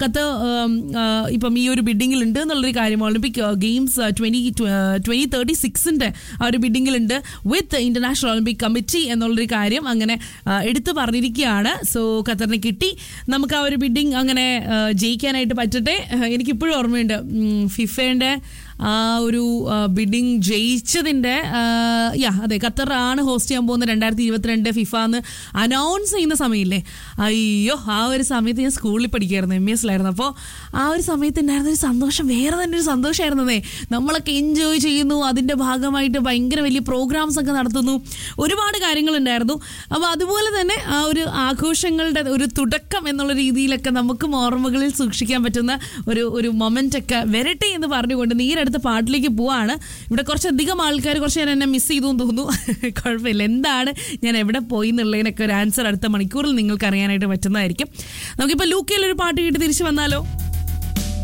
Qatar ഉം, ആ, ഇപ്പം ഈ ഒരു ബിഡിങ്ങിൽ ഉണ്ട് എന്നുള്ളൊരു കാര്യം Olympic games twenty twenty thirty സിക്സിന്റെ ആ ഒരു ബിഡിങ്ങിലുണ്ട് വിത്ത് ഇന്റർനാഷണൽ ഒളിമ്പിക് കമ്മിറ്റി എന്നുള്ളൊരു കാര്യം അങ്ങനെ ആ, എടുത്തു പറഞ്ഞിരിക്കുകയാണ് സോ ഖത്തറിന് കിട്ടി നമുക്ക് ആ ഒരു ബിഡിങ് അങ്ങനെ ആ, ജയിക്കാനായിട്ട് പറ്റട്ടെ ആ, എനിക്കിപ്പോഴും ഓർമ്മയുണ്ട് ഉം, ഫിഫയുടെ ആ ഒരു ബിഡിങ് ജയിച്ചതിൻ്റെ യാ അതെ ഖത്തറാണ് ഹോസ്റ്റ് ചെയ്യാൻ പോകുന്ന രണ്ടായിരത്തി ഇരുപത്തിരണ്ട് ഫിഫ എന്ന് അനൗൺസ് ചെയ്യുന്ന സമയമില്ലേ അയ്യോ ആ ഒരു സമയത്ത് ഞാൻ സ്കൂളിൽ പഠിക്കുമായിരുന്നു എം എസിലായിരുന്നു അപ്പോൾ ആ ഒരു സമയത്ത് ഉണ്ടായിരുന്ന ഒരു സന്തോഷം വേറെ തന്നെ ഒരു സന്തോഷമായിരുന്നതേ നമ്മളൊക്കെ എൻജോയ് ചെയ്യുന്നു അതിൻ്റെ ഭാഗമായിട്ട് ഭയങ്കര വലിയ പ്രോഗ്രാംസ് ഒക്കെ നടത്തുന്നു ഒരുപാട് കാര്യങ്ങളുണ്ടായിരുന്നു അപ്പോൾ അതുപോലെ തന്നെ ആ ഒരു ആഘോഷങ്ങളുടെ ഒരു തുടക്കം എന്നുള്ള രീതിയിലൊക്കെ നമുക്കും ഓർമ്മകളിൽ സൂക്ഷിക്കാൻ പറ്റുന്ന ഒരു ഒരു മൊമെൻ്റ് ഒക്കെ വരട്ടെ എന്ന് പറഞ്ഞുകൊണ്ട് നീരടുത്ത പാട്ടിലേക്ക് പോവാണ് ഇവിടെ കുറച്ചധികം ആൾക്കാർ കുറച്ച് നേരം എന്നെ മിസ് ചെയ്തു എന്ന് തോന്നുന്നു കുഴപ്പമില്ല എന്താണ് ഞാൻ എവിടെ പോയി എന്നുള്ളതിനൊക്കെ ഒരു ആൻസർ അടുത്ത മണിക്കൂറിൽ നിങ്ങൾക്ക് അറിയാനായിട്ട് പറ്റുന്നതായിരിക്കും നമുക്കിപ്പോൾ ലൂക്കയിൽ ഒരു പാട്ട് കേട്ട് തിരിച്ചു വന്നാലോ